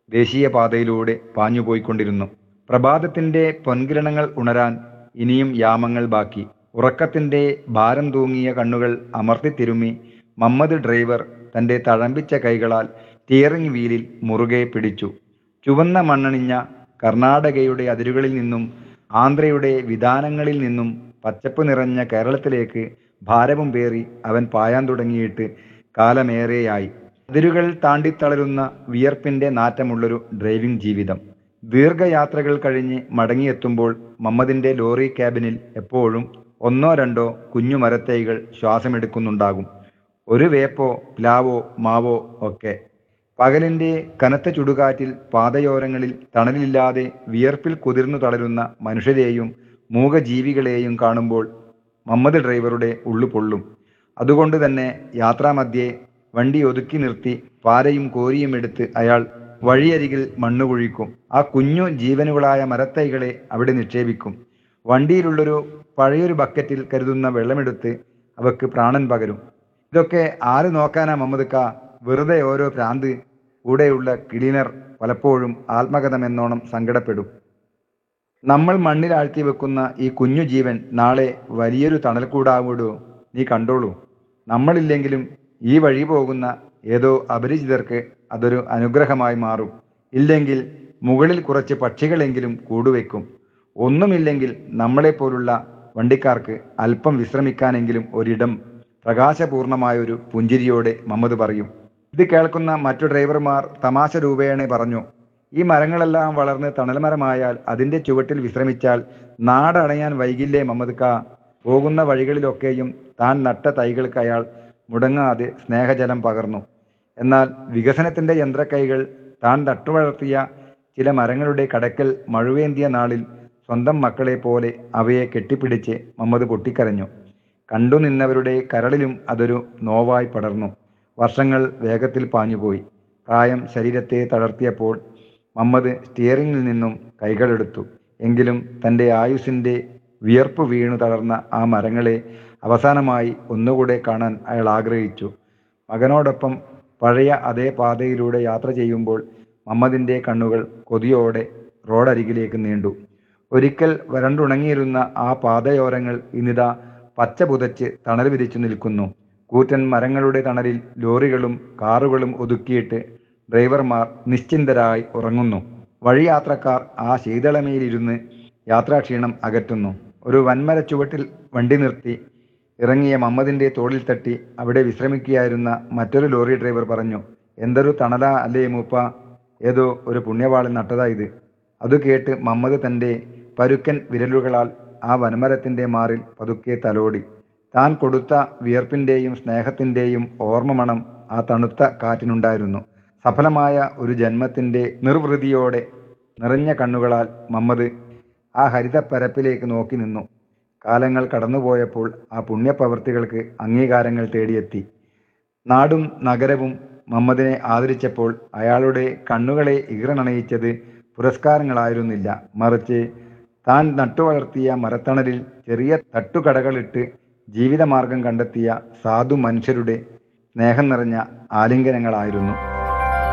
ദേശീയപാതയിലൂടെ പാഞ്ഞുപോയിക്കൊണ്ടിരുന്നു പ്രഭാതത്തിന്റെ പൊൻകിരണങ്ങൾ ഉണരാൻ ഇനിയും യാമങ്ങൾ ബാക്കി ഉറക്കത്തിന്റെ ഭാരം തൂങ്ങിയ കണ്ണുകൾ അമർത്തി തിരുമ്മി മമ്മദ് ഡ്രൈവർ തന്റെ തഴമ്പിച്ച കൈകളാൽ സ്റ്റിയറിംഗ് വീലിൽ മുറുകെ പിടിച്ചു ചുവന്ന മണ്ണണിഞ്ഞ കർണാടകയുടെ അതിരുകളിൽ നിന്നും ആന്ധ്രയുടെ വിധാനങ്ങളിൽ നിന്നും പച്ചപ്പ് നിറഞ്ഞ കേരളത്തിലേക്ക് ഭാരവും പേറി അവൻ പായാൻ തുടങ്ങിയിട്ട് കാലമേറെയായി അതിരുകൾ താണ്ടിത്തളരുന്ന വിയർപ്പിന്റെ നാറ്റമുള്ളൊരു ഡ്രൈവിംഗ് ജീവിതം ദീർഘയാത്രകൾ കഴിഞ്ഞ് മടങ്ങിയെത്തുമ്പോൾ മമ്മദിന്റെ ലോറി ക്യാബിനിൽ എപ്പോഴും ഒന്നോ രണ്ടോ കുഞ്ഞു മരത്തൈകൾ ശ്വാസമെടുക്കുന്നുണ്ടാകും ഒരു വേപ്പോ പ്ലാവോ മാവോ ഒക്കെ പകലിന്റെ കനത്ത ചുടുകാറ്റിൽ പാതയോരങ്ങളിൽ തണലില്ലാതെ വിയർപ്പിൽ കുതിർന്നു തളരുന്ന മനുഷ്യരെയും മൂകജീവികളെയും കാണുമ്പോൾ മമ്മദ് ഡ്രൈവറുടെ ഉള്ളു പൊള്ളും അതുകൊണ്ട് തന്നെ യാത്രാമധ്യേ വണ്ടി ഒതുക്കി നിർത്തി പാരയും കോരിയും എടുത്ത് അയാൾ വഴിയരികിൽ മണ്ണ് കുഴിക്കും ആ കുഞ്ഞു ജീവനുകളായ മരത്തൈകളെ അവിടെ നിക്ഷേപിക്കും വണ്ടിയിലുള്ളൊരു പഴയൊരു ബക്കറ്റിൽ കരുതുന്ന വെള്ളമെടുത്ത് അവക്ക് പ്രാണൻ പകരും ഇതൊക്കെ ആര് നോക്കാനാ മമ്മദ്ക്ക വെറുതെ ഓരോ ഭ്രാന്ത് കൂടെയുള്ള ക്ലീനർ പലപ്പോഴും ആത്മകഥമെന്നോണം സങ്കടപ്പെടും നമ്മൾ മണ്ണിൽ ആഴ്ത്തി വെക്കുന്ന ഈ കുഞ്ഞു ജീവൻ നാളെ വലിയൊരു തണൽക്കൂടാവിടോ നീ കണ്ടോളൂ നമ്മളില്ലെങ്കിലും ഈ വഴി പോകുന്ന ഏതോ അപരിചിതർക്ക് അതൊരു അനുഗ്രഹമായി മാറും ഇല്ലെങ്കിൽ മുകളിൽ കുറച്ച് പക്ഷികളെങ്കിലും കൂടുവെക്കും ഒന്നുമില്ലെങ്കിൽ നമ്മളെപ്പോലുള്ള വണ്ടിക്കാർക്ക് അല്പം വിശ്രമിക്കാനെങ്കിലും ഒരിടം പ്രകാശപൂർണമായൊരു പുഞ്ചിരിയോടെ മമ്മദ് പറയും ഇത് കേൾക്കുന്ന മറ്റു ഡ്രൈവർമാർ തമാശ രൂപേണ പറഞ്ഞു ഈ മരങ്ങളെല്ലാം വളർന്ന് തണൽമരമായാൽ അതിന്റെ ചുവട്ടിൽ വിശ്രമിച്ചാൽ നാടണയാൻ വൈകില്ലേ മമ്മദ് കാ പോകുന്ന വഴികളിലൊക്കെയും താൻ നട്ട തൈകൾക്ക് അയാൾ മുടങ്ങാതെ സ്നേഹജലം പകർന്നു എന്നാൽ വികസനത്തിന്റെ യന്ത്രക്കൈകൾ താൻ നട്ടുവളർത്തിയ ചില മരങ്ങളുടെ കടക്കൽ മഴുവേന്തിയ നാളിൽ സ്വന്തം മക്കളെ പോലെ അവയെ കെട്ടിപ്പിടിച്ച് മമ്മദ് പൊട്ടിക്കരഞ്ഞു കണ്ടു നിന്നവരുടെ കരളിലും അതൊരു നോവായി പടർന്നു വർഷങ്ങൾ വേഗത്തിൽ പാഞ്ഞുപോയി പ്രായം ശരീരത്തെ തളർത്തിയപ്പോൾ മമ്മദ് സ്റ്റിയറിംഗിൽ നിന്നും കൈകളെടുത്തു എങ്കിലും തൻ്റെ ആയുസിൻ്റെ വിയർപ്പ് വീണു തളർന്ന ആ മരങ്ങളെ അവസാനമായി ഒന്നുകൂടെ കാണാൻ അയാൾ ആഗ്രഹിച്ചു മകനോടൊപ്പം പഴയ അതേ പാതയിലൂടെ യാത്ര ചെയ്യുമ്പോൾ മമ്മദിൻ്റെ കണ്ണുകൾ കൊതിയോടെ റോഡരികിലേക്ക് നീണ്ടു ഒരിക്കൽ വരണ്ടുണങ്ങിയിരുന്ന ആ പാതയോരങ്ങൾ ഇന്നിതാ പച്ച പുതച്ച് തണൽ വിരിച്ചു നിൽക്കുന്നു കൂറ്റൻ മരങ്ങളുടെ തണലിൽ ലോറികളും കാറുകളും ഒതുക്കിയിട്ട് ഡ്രൈവർമാർ നിശ്ചിന്തരായി ഉറങ്ങുന്നു വഴിയാത്രക്കാർ ആ ശീതളമയിലിരുന്ന് യാത്രാക്ഷീണം അകറ്റുന്നു ഒരു വൻമര ചുവട്ടിൽ വണ്ടി നിർത്തി ഇറങ്ങിയ മമ്മദിന്റെ തോളിൽ തട്ടി അവിടെ വിശ്രമിക്കുകയായിരുന്ന മറ്റൊരു ലോറി ഡ്രൈവർ പറഞ്ഞു എന്തൊരു തണല അല്ലേ മൂപ്പ ഏതോ ഒരു പുണ്യവാളൻ നട്ടതാ ഇത് അത് കേട്ട് മമ്മദ് തൻ്റെ പരുക്കൻ വിരലുകളാൽ ആ വനമരത്തിന്റെ മാറിൽ പതുക്കെ തലോടി താൻ കൊടുത്ത വിയർപ്പിന്റെയും സ്നേഹത്തിന്റെയും ഓർമ്മമണം ആ തണുത്ത കാറ്റിനുണ്ടായിരുന്നു സഫലമായ ഒരു ജന്മത്തിന്റെ നിർവൃതിയോടെ നിറഞ്ഞ കണ്ണുകളാൽ മമ്മദ് ആ ഹരിതപ്പരപ്പിലേക്ക് നോക്കി നിന്നു കാലങ്ങൾ കടന്നുപോയപ്പോൾ ആ പുണ്യപ്രവൃത്തികൾക്ക് അംഗീകാരങ്ങൾ തേടിയെത്തി നാടും നഗരവും മമ്മദിനെ ആദരിച്ചപ്പോൾ അയാളുടെ കണ്ണുകളെ ഈറനണയിച്ചത് പുരസ്കാരങ്ങളായിരുന്നില്ല മറിച്ച് താൻ നട്ടുവളർത്തിയ മരത്തണലിൽ ചെറിയ തട്ടുകടകളിട്ട് ജീവിതമാർഗം കണ്ടെത്തിയ സാധു മനുഷ്യരുടെ സ്നേഹം നിറഞ്ഞ ആലിംഗനങ്ങളായിരുന്നു